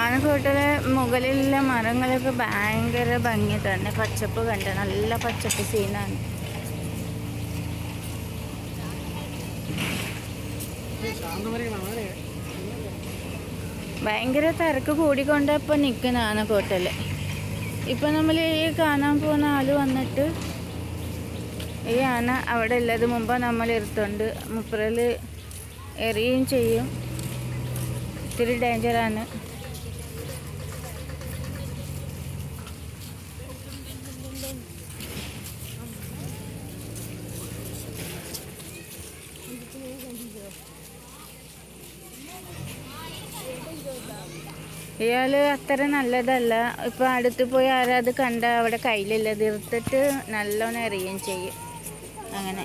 ആനക്കോട്ടയിലെ മുകളിലുള്ള മരങ്ങളൊക്കെ ഭയങ്കര ഭംഗി തന്നെ പച്ചപ്പ് കണ്ട് നല്ല പച്ചപ്പ് സീനാണ് ഭയങ്കര തിരക്ക് കൂടിക്കൊണ്ട് ഇപ്പം നിൽക്കുന്ന ആനക്കോട്ടയിൽ ഇപ്പം നമ്മൾ ഈ കാണാൻ പോകുന്ന ആൾ വന്നിട്ട് ഈ ആന അവിടെ ഉള്ളത് മുമ്പ് നമ്മൾ എടുത്തുണ്ട് മുപ്പറിൽ എറിയുകയും ചെയ്യും ഇത്തിരി ഡേഞ്ചറാണ് ഇയാള് അത്ര നല്ലതല്ല ഇപ്പൊ അടുത്ത് പോയി ആരാ അത് കണ്ട അവിടെ കയ്യിലുള്ളത് എടുത്തിട്ട് നല്ലോണം എറിയുകയും ചെയ്യും അങ്ങനെ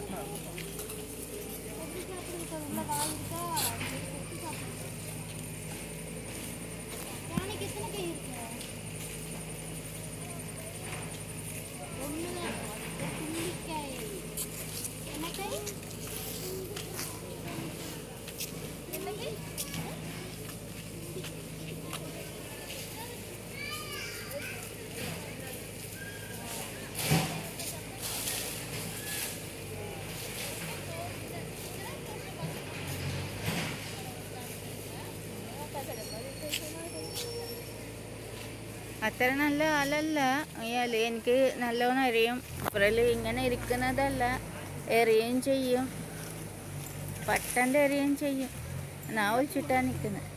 അത്ര നല്ല ആളല്ല അയാൾ എനിക്ക് നല്ലോണം അറിയും അപ്പുറൽ ഇങ്ങനെ ഇരിക്കുന്നതല്ല എറിയുകയും ചെയ്യും പട്ടൻ്റെ എറിയുകയും ചെയ്യും നാ ഒളിച്ചിട്ടാണ് നിൽക്കുന്നത്